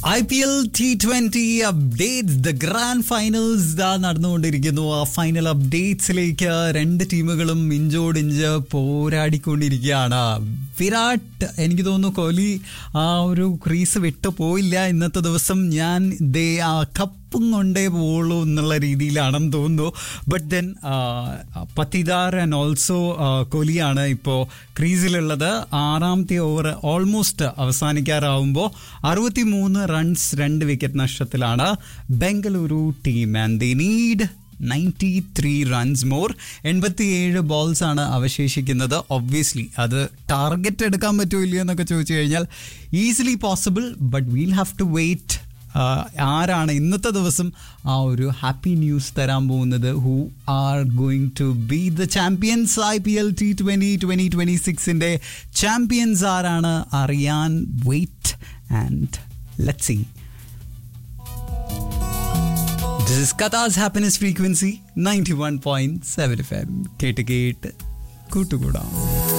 I P L T twenty updates the grand finals ഇതാ നടന്നുകൊണ്ടിരിക്കുന്നു ആ ഫൈനൽ അപ്ഡേറ്റ്സിലേക്ക് രണ്ട് ടീമുകളും ഇഞ്ചോടിഞ്ച് പോരാടിക്കൊണ്ടിരിക്കുകയാണ് വിരാട് എനിക്ക് തോന്നുന്നു കോഹ്ലി ആ ഒരു ക്രീസ് വിട്ടു പോയില്ല ഇന്നത്തെ ദിവസം ഞാൻ ദേ ആ കപ്പും കൊണ്ടേ പോവുള്ളൂ എന്നുള്ള രീതിയിലാണെന്ന് തോന്നുന്നു but then Patidar and also കോഹ്ലിയാണ് ഇപ്പോൾ ക്രീസിലുള്ളത് ആറാമത്തെ ഓവർ ഓൾമോസ്റ്റ് അവസാനിക്കാറാവുമ്പോൾ അറുപത്തി മൂന്ന് റൺസ് രണ്ട് വിക്കറ്റ് നഷ്ടത്തിലാണ് Bengaluru team and the need ninety three runs more എൺപത്തിയേഴ് ബോൾസ് ആണ് അവശേഷിക്കുന്നത് ഒബ്വിയസ്ലി അത് ടാർഗറ്റ് എടുക്കാൻ പറ്റുമോ ഇല്ലയോ എന്നൊക്കെ ചോദിച്ചു കഴിഞ്ഞാൽ easily possible but we'll have to wait ആരാണ് ഇന്നത്തെ ദിവസം ആ ഒരു ഹാപ്പി ന്യൂസ് തരാൻ പോകുന്നത് who are going to be the champions I P L T twenty twenty twenty സിക്സിൻ്റെ ചാമ്പ്യൻസ് ആരാണ് അറിയാൻ wait and let see this is കഥാസ് happiness frequency ninety one point seven F M കേട്ട് കേട്ട് കൂട്ടുകൂടാം